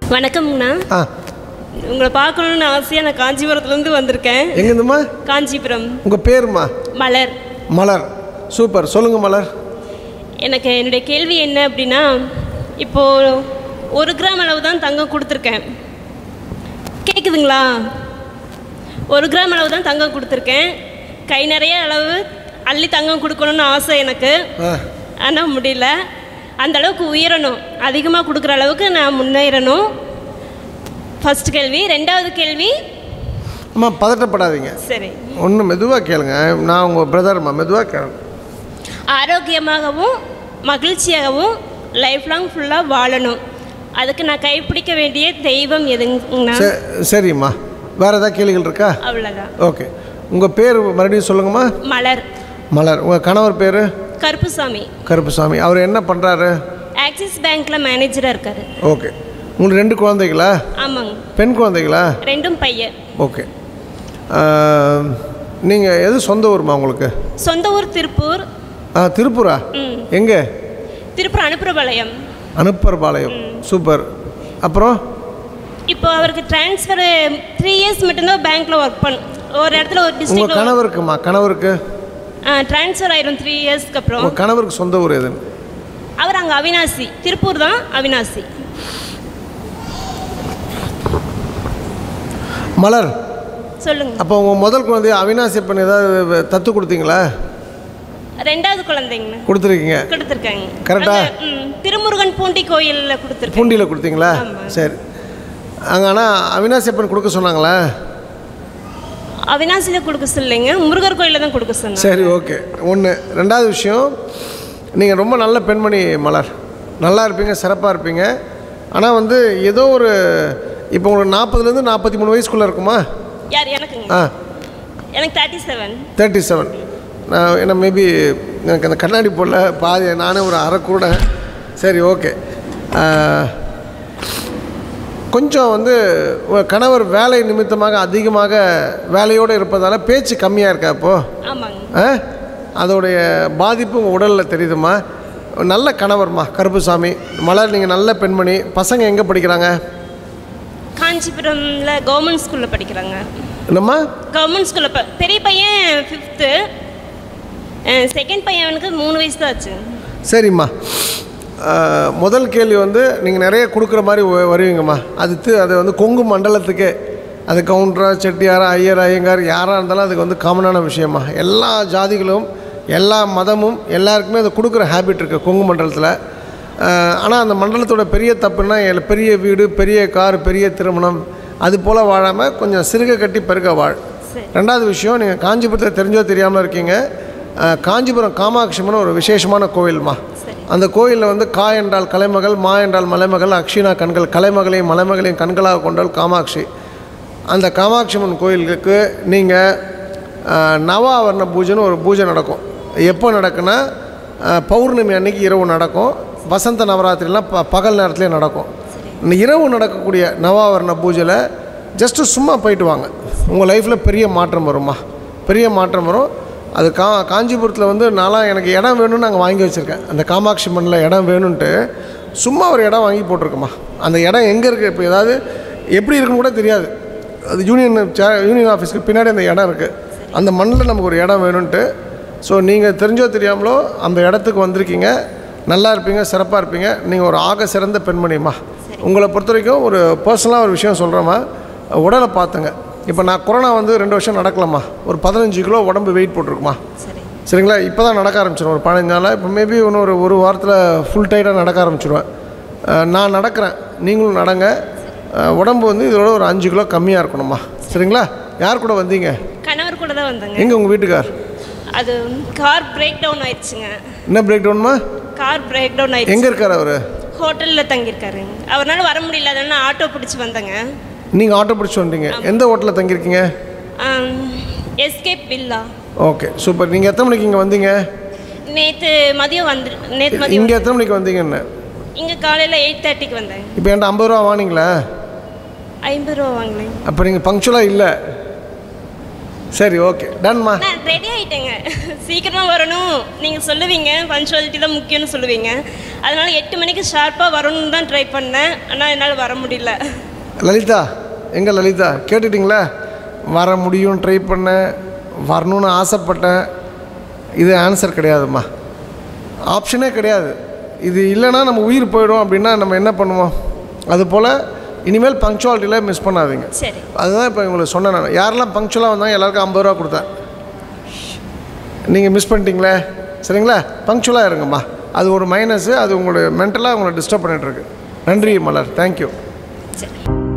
வணக்கம்ண்ணா ஆ உங்களை பார்க்கணுன்னு ஆசையாக நான் காஞ்சிபுரத்துலேருந்து வந்திருக்கேன் எங்கேருந்துமா காஞ்சிபுரம் உங்கள் பேருமா மலர் மலர் சூப்பர் சொல்லுங்கள் மலர் எனக்கு என்னுடைய கேள்வி என்ன அப்படின்னா இப்போது ஒரு கிராம் அளவு தான் தங்கம் கொடுத்துருக்கேன் கேட்குதுங்களா ஒரு கிராம் அளவு தான் தங்கம் கொடுத்துருக்கேன் கை நிறைய அளவு அள்ளி தங்கம் கொடுக்கணும்னு ஆசை எனக்கு ஆ ஆனால் முடியல அந்த அளவுக்கு உயரணும் அதிகமாக கொடுக்குற அளவுக்கு நான் முன்னேறணும் ஃபர்ஸ்ட் கேள்வி ரெண்டாவது கேள்வி அம்மா பதட்டப்படாதீங்க சரி ஒன்று மெதுவாக கேளுங்க நான் உங்கள் பிரதர்மா மெதுவாக கேளுங்க ஆரோக்கியமாகவும் மகிழ்ச்சியாகவும் லைஃப் லாங் ஃபுல்லாக வாழணும் அதுக்கு நான் கைப்பிடிக்க வேண்டிய தெய்வம் எதுங்கண்ணா சே சரிம்மா வேறு ஏதாவது கேள்விகள் இருக்கா அவ்வளோதான் ஓகே உங்கள் பேர் மறுபடியும் சொல்லுங்கம்மா மலர் மலர் உங்கள் கணவர் பேர் கருப்புசாமி கருப்புசாமி அவர் என்ன பண்ணுறாரு ஆக்சிஸ் பேங்க்கில் மேனேஜராக இருக்காரு ஓகே உங்களுக்கு ரெண்டு குழந்தைகளா ஆமாங்க பெண் குழந்தைகளா ரெண்டும் பையன் ஓகே நீங்கள் எது சொந்த ஊருமா உங்களுக்கு சொந்த ஊர் திருப்பூர் ஆ திருப்பூரா ம் எங்கே திருப்பூர் அனுப்புறபாளையம் அனுப்பர்பாளையம் சூப்பர் அப்புறம் இப்போ அவருக்கு ட்ரான்ஸ்ஃபர் த்ரீ இயர்ஸ் மட்டும்தான் பேங்க்கில் ஒர்க் பண்ண ஒரு இடத்துல ஒரு உங்கள் டிஸ்ட்ரிக்ட் கணவருக்குமா கணவருக்கு ட்ரான்ஸ்ஃபர் ஆயிரும் த்ரீ இயர்ஸ்க்கு அப்புறம் உங்கள் கணவருக்கு சொந்த ஊர் எதுன்னு அவர் அங்கே அவினாசி திருப்பூர் தான் அவினாசி மலர் சொல்லுங்க அப்போ உங்கள் முதல் குழந்தைய அவினாசி பண்ணி ஏதாவது தத்து கொடுத்தீங்களா ரெண்டாவது குழந்தைங்க கொடுத்துருக்கீங்க கொடுத்துருக்காங்க கரெக்டா? அங்க, ம், திருமுருகன் பூண்டி கோயிலில் கொடுத்துருக்கேன் பூண்டியில் கொடுத்தீங்களா ஆமா. சரி அங்கே ஆனால் அவினாசி அப்பன் கொடுக்க சொன்னாங்களா அவினாசியில் கொடுக்க சொல்லைங்க முருகர் கோயிலில் தான் கொடுக்க சொன்னாங்க சரி ஓகே ஒன்று ரெண்டாவது விஷயம் நீங்கள் ரொம்ப நல்ல பெண்மணி மலர் நல்லா இருப்பீங்க சிறப்பாக இருப்பீங்க ஆனால் வந்து ஏதோ ஒரு இப்போ உங்களுக்கு நாற்பதுலேருந்து நாற்பத்தி மூணு வயசுக்குள்ளே இருக்குமா யார் எனக்குங்க ஆ எனக்கு தேர்ட்டி செவன் தேர்ட்டி செவன் நான் என்ன மேபி எனக்கு அந்த கண்ணாடி போடல பாதி நானே ஒரு அரை கூட சரி ஓகே கொஞ்சம் வந்து உங்க கணவர் வேலை நிமித்தமாக அதிகமாக வேலையோடு இருப்பதால் பேச்சு கம்மியாக இருக்கா இப்போது ஆமாங்க ஆ அதோடைய பாதிப்பு உங்கள் உடலில் தெரியுதுமா நல்ல கணவர்மா கருப்புசாமி மலர் நீங்கள் நல்ல பெண்மணி பசங்க எங்கே படிக்கிறாங்க காஞ்சிபுரமில் கவர்மெண்ட் ஸ்கூலில் படிக்கிறாங்க என்னம்மா கவர்மெண்ட் ஸ்கூலில் ப பெரிய பையன் ஃபிஃப்த்து செகண்ட் பையனுக்கு மூணு வயசு தான் ஆச்சு சரிம்மா அஹ், முதல் கேள்வி வந்து நீங்கள் நிறைய கொடுக்குற மாதிரி வ- வருவீங்கம்மா அது தி- அது வந்து கொங்கு மண்டலத்துக்கே அது கவுண்டரா செட்டியாரா ஐயர் ஐயங்கார் யாராக இருந்தாலும் அதுக்கு வந்து காமனான விஷயமா எல்லா ஜாதிகளும் எல்லா மதமும் எல்லாருக்குமே அது கொடுக்குற ஹேபிட் இருக்குது கொங்கு மண்டலத்தில் ஆனால் அந்த மண்டலத்தோட பெரிய தப்புன்னா எல் பெரிய வீடு பெரிய கார் பெரிய திருமணம் அது போல் வாழாமல் கொஞ்சம் சிறுக கட்டி பெருக வாழ் சரி. ரெண்டாவது விஷயம் நீங்கள் காஞ்சிபுரத்தை தெரிஞ்சோ தெரியாமல் இருக்கீங்க அஹ், காஞ்சிபுரம் காமாட்சிமன் ஒரு விசேஷமான கோவில்மா சரி. அந்த கோயிலில் வந்து கா என்றால் கலைமகள் மா என்றால் மலைமகள் அக்ஷினா கண்கள் கலைமகளையும் மலைமகளையும் கண்களாக கொண்டால் காமாட்சி அந்த காமாட்சிமன் கோயிலுக்கு நீங்கள் நவாவரண பூஜைன்னு ஒரு பூஜை நடக்கும் எப்போ நடக்குன்னா அஹ், பௌர்ணமி அன்னைக்கு இரவு நடக்கும் வசந்த நவராத்திரிலாம் ப பகல் நேரத்துலேயே நடக்கும் இந்த இரவு நடக்கக்கூடிய நவாவரண பூஜையில் ஜஸ்ட்டு சும்மா போயிட்டு வாங்க உங்கள் லைஃப்பில் பெரிய மாற்றம் வருமா பெரிய மாற்றம் வரும் அது கா காஞ்சிபுரத்தில் வந்து நான்லாம் எனக்கு இடம் வேணும்னு நாங்கள் வாங்கி வச்சுருக்கேன் அந்த காமாட்சி மண்ணில் இடம் வேணும்ன்ட்டு சும்மா ஒரு இடம் வாங்கி போட்டிருக்கோமா அந்த இடம் எங்கே இருக்குது இப்போ ஏதாவது எப்படி இருக்குன்னு கூட தெரியாது அது யூனியன் சே யூனியன் ஆஃபீஸ்க்கு பின்னாடி அந்த இடம் இருக்குது அந்த மண்ணில் நமக்கு ஒரு இடம் வேணும்ன்ட்டு ஸோ நீங்கள் தெரிஞ்சோ தெரியாமலோ அந்த இடத்துக்கு வந்திருக்கீங்க நல்லா இருப்பீங்க சிறப்பாக இருப்பீங்க நீங்கள் ஒரு ஆக சிறந்த பெண்மணிம்மா உங்களை பொறுத்த வரைக்கும் ஒரு பர்சனலாக ஒரு விஷயம் சொல்கிறேம்மா உடலை பார்த்துங்க இப்போ நான் கொரோனா வந்து ரெண்டு வருஷம் நடக்கலாமா ஒரு பதினஞ்சு கிலோ உடம்பு வெயிட் போட்டிருக்குமா சரி சரிங்களா இப்போ தான் நடக்க ஆரம்பிச்சிடும் ஒரு பதினஞ்சு நாளாக இப்போ மேபி இன்னும் ஒரு ஒரு வாரத்தில் ஃபுல் டைட்டாக நடக்க ஆரம்பிச்சிடுவேன் அஹ் நான் நடக்கிறேன் நீங்களும் நடங்க அஹ் உடம்பு வந்து இதோட ஒரு அஞ்சு கிலோ கம்மியாக இருக்கணுமா சரிங்களா யார் கூட வந்தீங்க கணவர் கூட தான் வந்தாங்க எங்கே உங்கள் வீட்டுக்கார் அது கார் பிரேக் டவுன் ஆயிடுச்சுங்க என்ன பிரேக் டவுன்மா கார் பிரேக் டவுன் ஆயிடுச்சு எங்கே இருக்கார் அவர் ஹோட்டலில் தங்கியிருக்காரு அவரால் வர முடியல அதனால நான் ஆட்டோ பிடிச்சி வந்தேங்க நீங்கள் ஆட்டோ பிடிச்சி வந்துட்டீங்க எந்த ஹோட்டலில் தங்கியிருக்கீங்க எஸ்கேப் வில்லா ஓகே சூப்பர் நீங்கள் எத்தனை மணிக்கு இங்கே வந்தீங்க நேற்று மதியம் வந்து நேற்று மதியம் இங்கே எத்தனை மணிக்கு வந்தீங்கன்னு இங்கே காலையில் எயிட் தேர்ட்டிக்கு வந்தேன் இப்போ என்கிட்ட ஐம்பது ரூபா வாங்கினீங்களா ஐம்பது ரூபா வாங்கினேன் அப்போ நீங்கள் பங்க்சுவலாக இல்லை சரி ஓகே டன்மா நான் ரெடி ஆயிட்டேங்க சீக்கிரமாக வரணும் நீங்கள் சொல்லுவீங்க பஞ்சுவாலிட்டி தான் முக்கியம்னு சொல்லுவீங்க அதனால எட்டு மணிக்கு ஷார்ப்பாக வரணும்னு தான் ட்ரை பண்ணேன் ஆனால் என்னால் வர முடியல லலிதா எங்கே லலிதா கேட்டுட்டிங்களா வர முடியும் ட்ரை பண்ணேன் வரணும்னு ஆசைப்பட்டேன் இது ஆன்சர் கிடையாதும்மா ஆப்ஷனே கிடையாது இது இல்லைன்னா நம்ம உயிர் போயிடும் அப்படின்னா நம்ம என்ன பண்ணுவோம் அதுபோல் இனிமேல் பங்க்சுவாலிட்டியில் மிஸ் பண்ணாதீங்க சரி அதுதான் இப்போ உங்களுக்கு சொன்னேன் நான் யாரெல்லாம் பங்க்சுவலாக வந்தாங்க எல்லாருக்கும் ஐம்பது ரூபா கொடுத்தேன் நீங்கள் மிஸ் பண்ணிட்டீங்களே சரிங்களா பங்க்சுவலாக இருங்கம்மா அது ஒரு மைனஸு அது உங்களுடைய மென்டலாக உங்களை டிஸ்டர்ப் பண்ணிகிட்ருக்கு நன்றி மலர் தேங்க்யூ சரி